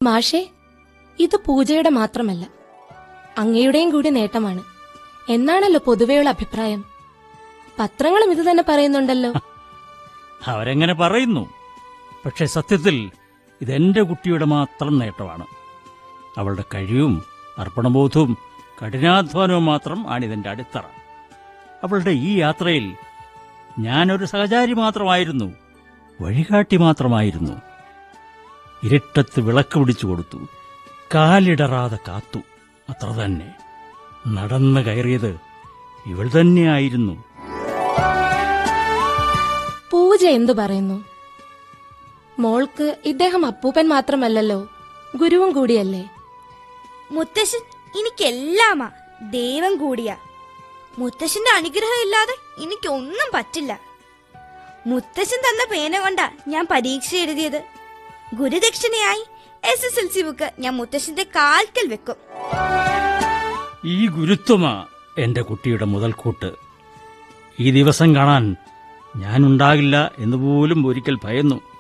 മാഷേ ഇത് പൂജയുടെ മാത്രമല്ല അങ്ങയുടെയും കൂടി നേട്ടമാണ് എന്നാണല്ലോ പൊതുവെയുള്ള അഭിപ്രായം പത്രങ്ങളും ഇത് തന്നെ പറയുന്നുണ്ടല്ലോ അവരെങ്ങനെ പറയുന്നു പക്ഷെ സത്യത്തിൽ ഇതെന്റെ കുട്ടിയുടെ മാത്രം നേട്ടമാണ് അവളുടെ കഴിവും അർപ്പണബോധവും കഠിനാധ്വാനവും മാത്രം ആണിതിന്റെ അടിത്തറ അവളുടെ ഈ യാത്രയിൽ ഞാനൊരു സഹചാരി മാത്രമായിരുന്നു വഴികാട്ടി മാത്രമായിരുന്നു ഇരുട്ടത്ത് വിളക്ക് പിടിച്ചു കൊടുത്തു കാലിടറാതെ കാത്തു അത്ര തന്നെ നടന്നു കയറിയത് ഇവൾ തന്നെയായിരുന്നു പൂജ എന്തു പറയുന്നു മോൾക്ക് ഇദ്ദേഹം അപ്പൂപ്പൻ മാത്രമല്ലല്ലോ ഗുരുവും കൂടിയല്ലേ മുത്തശ്ശൻ എനിക്കെല്ലാമാ ദൈവം കൂടിയാ മുത്തശ്ശന്റെ അനുഗ്രഹം ഇല്ലാതെ എനിക്കൊന്നും പറ്റില്ല മുത്തശ്ശൻ തന്ന പേന കൊണ്ടാ ഞാൻ പരീക്ഷ എഴുതിയത് ഗുരുദക്ഷിണയായി S S L C book ഞാൻ മുത്തശ്ശന്റെ കാൽക്കൽ വെക്കും ഈ ഗുരുത്വമാ എന്റെ കുട്ടിയുടെ മുതൽക്കൂട്ട് ഈ ദിവസം കാണാൻ ഞാനുണ്ടാകില്ല എന്ന് പോലും ഒരിക്കൽ ഭയന്നു